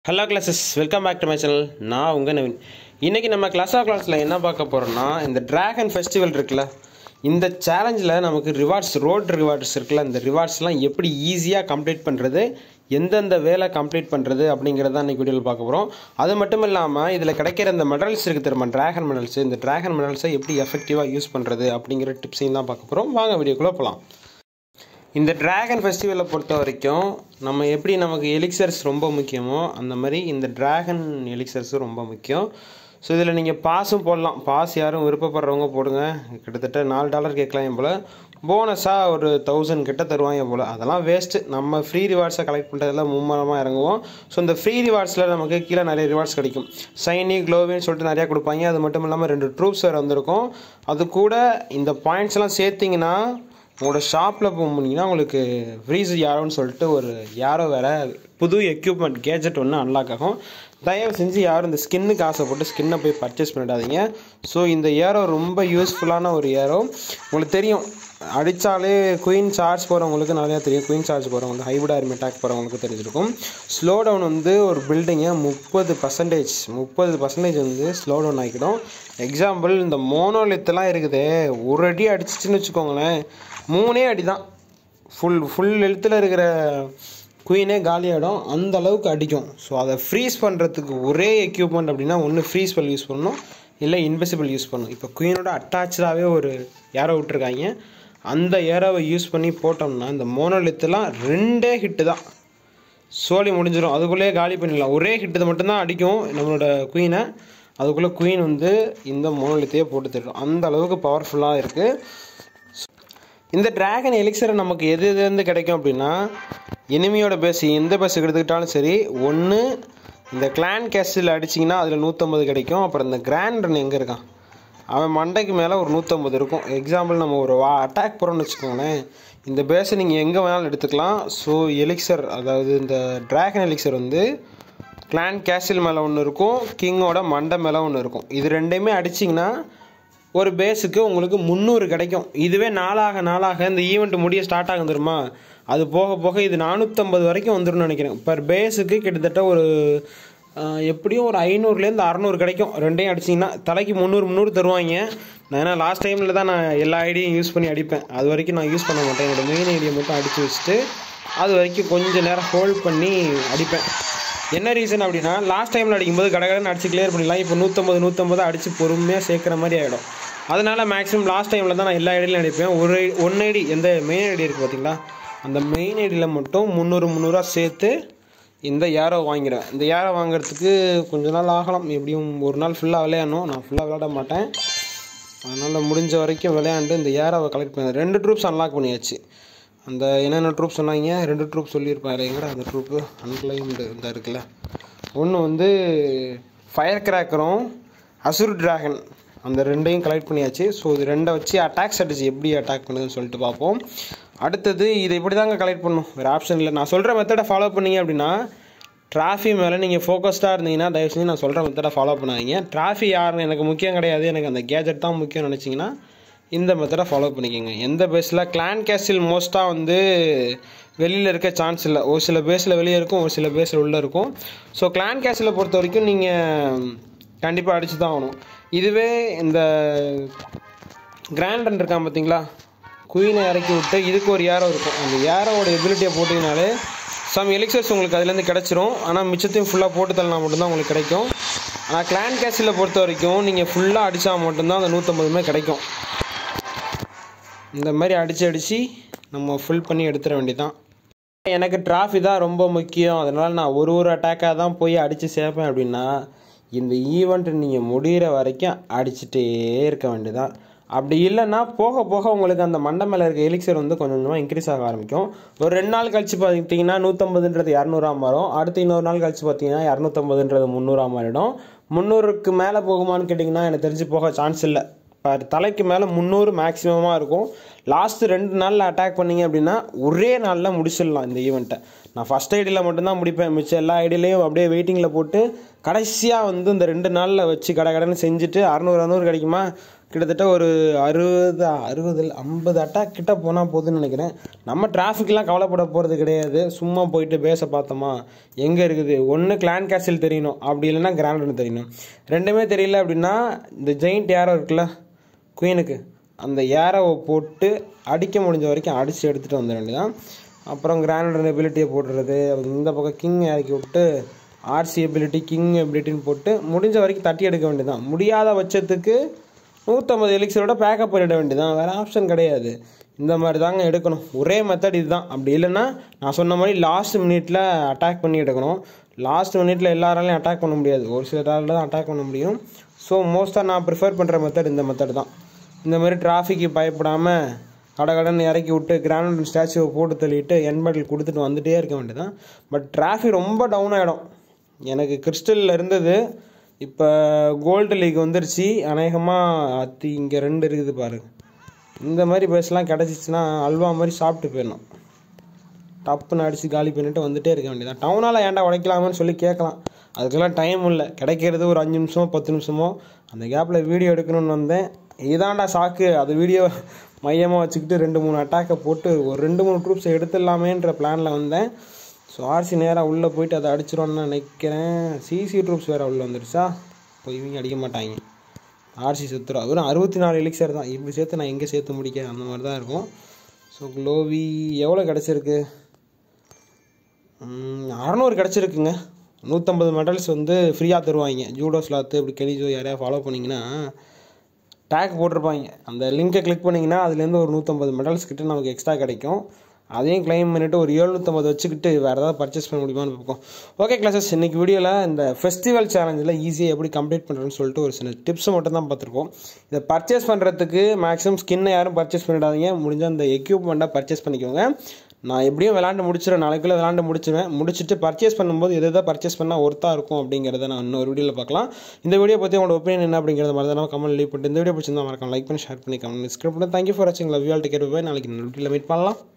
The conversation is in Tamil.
hello classes welcome back to my channel நான் உங்கள் நவீன் இன்றைக்கி நம்ம கிளாஸ் ஆஃப் கிளாஸில் என்ன பார்க்க போகிறோம்னா இந்த டிராகன் ஃபெஸ்டிவல் இருக்குல்ல இந்த சேலஞ்சில் நமக்கு ரிவார்ட்ஸ் ரோட் ரிவார்ட்ஸ் இருக்குல்ல இந்த ரிவார்ட்ஸ்லாம் எப்படி ஈஸியாக கம்ப்ளீட் பண்ணுறது எந்தெந்த வேலை கம்ப்ளீட் பண்ணுறது அப்படிங்கிறத தான் இன்றைக்கி வீடியோவில் பார்க்க போகிறோம் அது மட்டும் இல்லாமல் இதில் கிடைக்கிற இந்த மெடல்ஸ் இருக்குது தெரியுமா டிராகன் மெடல்ஸ் இந்த டிராகன் மெடல்ஸை எப்படி எஃபெக்டிவாக யூஸ் பண்ணுறது அப்படிங்கிற டிப்ஸையும் தான் பார்க்க போகிறோம் வாங்க வீடியோக்குள்ளே போகலாம் இந்த டிராகன் ஃபெஸ்டிவலை பொறுத்த வரைக்கும் நம்ம எப்படி நமக்கு எலிக்சர்ஸ் ரொம்ப முக்கியமோ அந்த மாதிரி இந்த டிராகன் எலிக்சர்ஸும் ரொம்ப முக்கியம் ஸோ இதில் நீங்கள் பாஸும் போடலாம் பாஸ் யாரும் விருப்பப்படுறவங்க போடுங்க கிட்டத்தட்ட நாலு டாலர் கேட்கலாம் போல் போனஸாக ஒரு தௌசண்ட் கிட்ட தருவாங்க போல் அதெல்லாம் வேஸ்ட்டு நம்ம ஃப்ரீ ரிவார்ட்ஸை கலெக்ட் பண்ணுறதுல மும்மரமாக இறங்குவோம் ஸோ இந்த ஃப்ரீ ரிவார்ட்ஸில் நமக்கு கீழே நிறைய ரிவார்ட்ஸ் கிடைக்கும் சைனி க்ளோவின்னு சொல்லிட்டு நிறையா கொடுப்பாங்க அது மட்டும் இல்லாமல் ரெண்டு ட்ரூப்ஸ் வேறு வந்திருக்கும் அது கூட இந்த பாயிண்ட்ஸ் எல்லாம் சேர்த்திங்கன்னா உங்களோட ஷாப்பில் போனீங்கன்னா உங்களுக்கு ஃப்ரீஸ் யாரோன்னு சொல்லிட்டு ஒரு யாரோ வேறு புது எக்யூப்மெண்ட் கேஜெட் ஒன்று அன்லாக் ஆகும் தயவு செஞ்சு யாரும் இந்த ஸ்கின்னுக்கு ஆசைப்பட்டு ஸ்கின்னை போய் பர்ச்சேஸ் பண்ணிடாதீங்க ஸோ இந்த ஏரோ ரொம்ப யூஸ்ஃபுல்லான ஒரு ஏரோ உங்களுக்கு தெரியும் அடித்தாலே குயின் சார்ஜ் போகிறவங்களுக்கு நிறையா தெரியும் குயின் சார்ஜ் போகிறவங்களுக்கு ஹைபிட் ஆர்மி அட்டாக் போகிறவங்களுக்கு தெரிஞ்சிருக்கும் ஸ்லோ டவுன் வந்து ஒரு பில்டிங்கை முப்பது பர்சன்டேஜ் முப்பது பர்சன்டேஜ் வந்து ஸ்லோ டவுன் ஆகிக்கிடும் எக்ஸாம்பிள் இந்த மோனோலித்தெல்லாம் இருக்குதே ஒரு அடி அடிச்சிச்சுன்னு வச்சுக்கோங்களேன் மூணே அடி தான் ஃபுல் ஃபுல் எழுத்தில் இருக்கிற குயினே காலியாகிடும் அந்த அளவுக்கு அடிக்கும் ஸோ அதை ஃப்ரீஸ் பண்ணுறதுக்கு ஒரே எக்யூப்மெண்ட் அப்படின்னா ஒன்று ஃப்ரீஸ் பல் யூஸ் பண்ணணும் இல்லை இன்விசிபிள் யூஸ் பண்ணணும் இப்போ குயினோட அட்டாச்சாகவே ஒரு ஏரோ விட்டுருக்காங்க அந்த ஏரோவை யூஸ் பண்ணி போட்டோம்னா இந்த மோனோலித்தெல்லாம் ரெண்டே ஹிட்டு தான் சோலி முடிஞ்சிடும் அதுக்குள்ளேயே காலி பண்ணிடலாம் ஒரே ஹிட்டு மட்டும்தான் அடிக்கும் நம்மளோட குயினை அதுக்குள்ளே குயின் வந்து இந்த மோனோலித்தையே போட்டு தரும் அந்த அளவுக்கு பவர்ஃபுல்லாக இருக்குது இந்த டிராகன் எலிக்சரை நமக்கு எது எதுலேருந்து கிடைக்கும் அப்படின்னா எனிமியோட பேஸ் எந்த பேஸ் எடுத்துக்கிட்டாலும் சரி ஒன்று இந்த கிளான் கேஸ்டில் அடிச்சிங்கன்னா அதில் நூற்றம்பது கிடைக்கும் அப்புறம் இந்த கிராண்ட்ரன் எங்கே இருக்கான் அவன் மண்டைக்கு மேலே ஒரு நூற்றம்பது இருக்கும் எக்ஸாம்பிள் நம்ம ஒரு வா அட்டாக் போகிறோம்னு வச்சுக்கோங்களேன் இந்த பேஸை நீங்கள் எங்கே வேணாலும் எடுத்துக்கலாம் ஸோ எலிக்சர் அதாவது இந்த டிராகன் எலிக்சர் வந்து கிளான் கேஸ்டில் மேலே ஒன்று இருக்கும் கிங்கோட மண்டை மேலே ஒன்று இருக்கும் இது ரெண்டையுமே அடிச்சிங்கன்னா ஒரு பேஸுக்கு உங்களுக்கு முந்நூறு கிடைக்கும் இதுவே நாளாக நாளாக இந்த ஈவெண்ட் முடிய ஸ்டார்ட் ஆகும் தெரியுமா அது போக போக இது நானூற்றம்பது வரைக்கும் வந்துடும் நினைக்கிறேன் பர் பேஸுக்கு கிட்டத்தட்ட ஒரு எப்படியும் ஒரு ஐநூறுலேருந்து அறநூறு கிடைக்கும் ரெண்டையும் அடிச்சிங்கன்னா தலைக்கு முந்நூறு முந்நூறு தருவாங்க நான் ஏன்னா லாஸ்ட் டைமில் தான் நான் எல்லா ஐடியும் யூஸ் பண்ணி அடிப்பேன் அது வரைக்கும் நான் யூஸ் பண்ண மாட்டேன் என்னோடய மெயின் ஐடியை மட்டும் அடித்து வச்சுட்டு அது வரைக்கும் கொஞ்சம் நேரம் ஹோல்ட் பண்ணி அடிப்பேன் என்ன ரீசன் அப்படின்னா லாஸ்ட் டைமில் அடிக்கும்போது கடகடன்னு அடிச்சு கிளியர் பண்ணிடலாம் இப்போ நூற்றம்பது நூற்றம்பது அடித்து பொறுமையாக சேர்க்குற மாதிரி ஆகிடும் அதனால் மேக்ஸிமம் லாஸ்ட் டைமில் தான் நான் எல்லா ஐடியிலும் அடிப்பேன் ஒரு ஒன் ஐடி எந்த மெயின் ஐடி இருக்குது பார்த்தீங்களா அந்த மெயின் ஐடியில் மட்டும் முந்நூறு முந்நூறுரூவா சேர்த்து இந்த ஏரோ வாங்கிடுவேன் இந்த ஏரோ வாங்குறதுக்கு கொஞ்ச நாள் ஆகலாம் எப்படியும் ஒரு நாள் ஃபுல்லாக விளையாடணும் நான் ஃபுல்லாக விளையாட மாட்டேன் அதனால் முடிஞ்ச வரைக்கும் விளையாண்டு இந்த ஏரோவை கலெக்ட் பண்ண ரெண்டு ட்ரூப்ஸ் அன்லாக் பண்ணியாச்சு அந்த என்னென்ன ட்ரூப் சொன்னாங்க ரெண்டு ட்ரூப் சொல்லியிருப்பாரு எங்கடா அந்த ட்ரூப்பு அன்கிளைம்டு இந்த இருக்குல்ல ஒன்று வந்து ஃபயர் கிராக்கரும் அசுர் டிராகன் அந்த ரெண்டையும் கலெக்ட் பண்ணியாச்சு ஸோ இது ரெண்டை வச்சு அட்டாக் ஸ்ட்ராட்டஜி எப்படி அட்டாக் பண்ணுதுன்னு சொல்லிட்டு பார்ப்போம் அடுத்தது இதை இப்படி தாங்க கலெக்ட் பண்ணும் வேறு ஆப்ஷன் இல்லை நான் சொல்கிற மெத்தடை ஃபாலோ பண்ணீங்க அப்படின்னா டிராஃபி மேலே நீங்கள் ஃபோக்கஸ்டாக இருந்தீங்கன்னா தயவு செஞ்சு நான் சொல்கிற மெத்தடை ஃபாலோ பண்ணாதீங்க டிராஃபி யாருன்னு எனக்கு முக்கியம் கிடையாது எனக்கு அந்த கேஜெட் தான் முக்கியம் நினச்சிங்கன்னா இந்த மெத்தடை ஃபாலோ பண்ணிக்கோங்க எந்த பேஸில் கிளான் கேஸ்டில் மோஸ்ட்டாக வந்து வெளியில் இருக்க சான்ஸ் இல்லை ஒரு சில பேஸில் வெளியே இருக்கும் ஒரு சில பேஸில் உள்ளே இருக்கும் ஸோ கிளான் கேஸ்டில் பொறுத்த வரைக்கும் நீங்கள் கண்டிப்பாக அடித்து தான் ஆகணும் இதுவே இந்த கிராண்டன் இருக்கான் பார்த்தீங்களா குயினை இறக்கி விட்டு இதுக்கு ஒரு ஏரோ இருக்கும் அந்த ஏரோவோட எபிலிட்டியை போட்டிங்கனாலே சம் எலிக்சர்ஸ் உங்களுக்கு அதுலேருந்து கிடச்சிரும் ஆனால் மிச்சத்தையும் ஃபுல்லாக போட்டு தள்ளனா மட்டும்தான் உங்களுக்கு கிடைக்கும் ஆனால் கிளான் கேஸில் பொறுத்த வரைக்கும் நீங்கள் ஃபுல்லாக அடித்தா மட்டும்தான் அந்த நூற்றம்பதுமே கிடைக்கும் இந்த மாதிரி அடித்து அடித்து நம்ம ஃபுல் பண்ணி எடுத்துட வேண்டியதான் எனக்கு டிராஃபி தான் ரொம்ப முக்கியம் அதனால் நான் ஒரு ஒரு அட்டாக்காக தான் போய் அடித்து சேர்ப்பேன் அப்படின்னா இந்த ஈவெண்ட் நீங்கள் முடிகிற வரைக்கும் அடிச்சுட்டே இருக்க வேண்டியதான் அப்படி இல்லைன்னா போக போக உங்களுக்கு அந்த மண்டை மேலே இருக்க எலிக்சர் வந்து கொஞ்சம் கொஞ்சமாக இன்க்ரீஸ் ஆக ஆரம்பிக்கும் ஒரு ரெண்டு நாள் கழிச்சு பார்த்தீங்கன்னா நூற்றம்பதுன்றது இரநூறாம் மாறும் அடுத்து இன்னொரு நாள் கழிச்சு பார்த்தீங்கன்னா இரநூத்தம்பதுன்றது முந்நூறாம் மாறிடும் முந்நூறுக்கு மேலே போகுமான்னு கேட்டிங்கன்னா எனக்கு தெரிஞ்சு போக சான்ஸ் இல்லை பர் தலைக்கு மேலே முந்நூறு மேக்ஸிமமாக இருக்கும் லாஸ்ட்டு ரெண்டு நாளில் அட்டாக் பண்ணிங்க அப்படின்னா ஒரே நாளில் முடிச்சிடலாம் இந்த ஈவெண்ட்டை நான் ஃபஸ்ட் ஐடியில் மட்டும்தான் முடிப்பேன் மிச்சம் எல்லா ஐடியிலையும் அப்படியே வெயிட்டிங்கில் போட்டு கடைசியாக வந்து இந்த ரெண்டு நாளில் வச்சு கடை கடைன்னு செஞ்சுட்டு அறநூறு அறநூறு கிடைக்குமா கிட்டத்தட்ட ஒரு அறுபது அறுபது ஐம்பது அட்டாக் கிட்ட போனால் போதுன்னு நினைக்கிறேன் நம்ம டிராஃபிக்லாம் கவலைப்பட போகிறது கிடையாது சும்மா போயிட்டு பேச பார்த்தோமா எங்கே இருக்குது ஒன்று கிளான் கேசல் தெரியணும் அப்படி இல்லைன்னா கிராண்ட் தெரியணும் ரெண்டுமே தெரியல அப்படின்னா இந்த ஜெயிண்ட் ஏரோ இருக்குல்ல குயினுக்கு அந்த ஏரோவை போட்டு அடிக்க முடிஞ்ச வரைக்கும் அடித்து எடுத்துகிட்டு வந்துட வேண்டியதான் அப்புறம் கிராண்ட் எபிலிட்டியை போட்டுறது அப்புறம் இந்த பக்கம் கிங் இறக்கி விட்டு ஆர்சி எபிலிட்டி கிங் எபிலிட்டின்னு போட்டு முடிஞ்ச வரைக்கும் தட்டி எடுக்க வேண்டியதான் முடியாத பட்சத்துக்கு நூற்றம்பது எலிக்ஸரோட பேக்கப் பண்ணிட வேண்டியதான் வேறு ஆப்ஷன் கிடையாது இந்த மாதிரி தாங்க எடுக்கணும் ஒரே மெத்தட் இதுதான் அப்படி இல்லைன்னா நான் சொன்ன மாதிரி லாஸ்ட் மினிட்ல அட்டாக் பண்ணி எடுக்கணும் லாஸ்ட் மினிட்ல எல்லாராலையும் அட்டாக் பண்ண முடியாது ஒரு சிலரால தான் அட்டாக் பண்ண முடியும் ஸோ மோஸ்ட்டாக நான் ப்ரிஃபர் பண்ணுற மெத்தட் இந்த மெத்தட் தான் இந்த மாதிரி டிராஃபிக்கு பயப்படாமல் கடகடன்னு இறக்கி விட்டு கிராண்ட் ஸ்டாச்சுவை போட்டு தள்ளிட்டு என் பாட்டில் கொடுத்துட்டு வந்துட்டே இருக்க வேண்டியதான் பட் டிராஃபிக் ரொம்ப டவுன் ஆகிடும் எனக்கு கிறிஸ்டலில் இருந்தது இப்போ கோல்டு லீக் வந்துருச்சு அநேகமாக அத்தி இங்கே ரெண்டு இருக்குது பாருங்க இந்த மாதிரி பேஸ்லாம் கிடச்சிச்சின்னா அல்வா மாதிரி சாப்பிட்டு போயிடணும் டப்புன்னு அடித்து காலி பண்ணிட்டு வந்துட்டே இருக்க வேண்டியதான் டவுனால் ஏன்டா உடைக்கலாமான்னு சொல்லி கேட்கலாம் அதுக்கெல்லாம் டைம் இல்லை கிடைக்கிறது ஒரு அஞ்சு நிமிஷமோ பத்து நிமிஷமோ அந்த கேப்பில் வீடியோ எடுக்கணும்னு வந்தேன் இதாண்டா சாக்கு அது வீடியோ மையமாக வச்சுக்கிட்டு ரெண்டு மூணு அட்டாக்கை போட்டு ஒரு ரெண்டு மூணு ட்ரூப்ஸை எடுத்துடலாமேன்ற பிளானில் வந்தேன் ஸோ ஆர்சி நேராக உள்ளே போயிட்டு அதை அடிச்சிடும்னு நினைக்கிறேன் சிசி ட்ரூப்ஸ் வேறு உள்ளே வந்துருச்சா இப்போ இவங்க அடிக்க மாட்டாங்க ஆர்சி செத்துரும் வெறும் அறுபத்தி நாலு எலிக்சர் தான் இப்படி சேர்த்து நான் எங்கே சேர்த்து முடிக்க அந்த மாதிரி தான் இருக்கும் ஸோ க்ளோவி எவ்வளோ கிடச்சிருக்கு அறநூறு கிடச்சிருக்குங்க நூற்றம்பது மெடல்ஸ் வந்து ஃப்ரீயாக தருவாங்க ஜூடோ ஸ்லாத்து இப்படி கெனிஜோ யாரையா ஃபாலோ பண்ணிங்கன்னா டேக் போட்டிருப்பாங்க அந்த லிங்கை கிளிக் பண்ணிங்கன்னா அதுலேருந்து ஒரு நூற்றம்பது மெடல்ஸ் கிட்ட நமக்கு எக்ஸ்ட்ரா கிடைக்கும் அதையும் கிளைம் பண்ணிவிட்டு ஒரு எழுநூற்றம்பது வச்சுக்கிட்டு வேறு ஏதாவது பர்ச்சேஸ் பண்ண முடியுமான்னு பார்ப்போம் ஓகே கிளாஸஸ் இன்றைக்கி வீடியோவில் இந்த ஃபெஸ்டிவல் சேலஞ்சில் ஈஸியாக எப்படி கம்ப்ளீட் பண்ணுறேன்னு சொல்லிட்டு ஒரு சில டிப்ஸை மட்டும் தான் பார்த்துருக்கோம் இதை பர்ச்சேஸ் பண்ணுறதுக்கு மேக்ஸிமம் ஸ்கின்னை யாரும் பர்ச்சேஸ் பண்ணிடாதீங்க முடிஞ்சால் அந்த எக்யூப்மெண்ட்டை பர்ச்சேஸ் பண்ணிக்கோங்க நான் எப்படியும் விளாண்டு முடிச்சிடும் நாளைக்குள்ளே விளாண்டு முடிச்சுவேன் முடிச்சுட்டு பர்ச்சேஸ் பண்ணும்போது எது எதை பர்ச்சேஸ் பண்ணால் ஒர்த்தாக இருக்கும் அப்படிங்கிறத நான் இன்னொரு வீடியோவில் பார்க்கலாம் இந்த வீடியோ பற்றி உங்களோட ஒப்பீனியன் என்ன அப்படிங்கிறத மாதிரி தான் கமெண்ட் லீவ் பண்ணிட்டு இந்த வீடியோ பிடிச்சிருந்தா மறக்காம லைக் பண்ணி ஷேர் பண்ணி கமெண்ட் ஸ்கிரிப்ட் தேங்க்யூ ஃபார் வாட்சிங் love you all take care bye நாளைக்கு இந்த வீடியோவில் மீட் பண்ணலாம்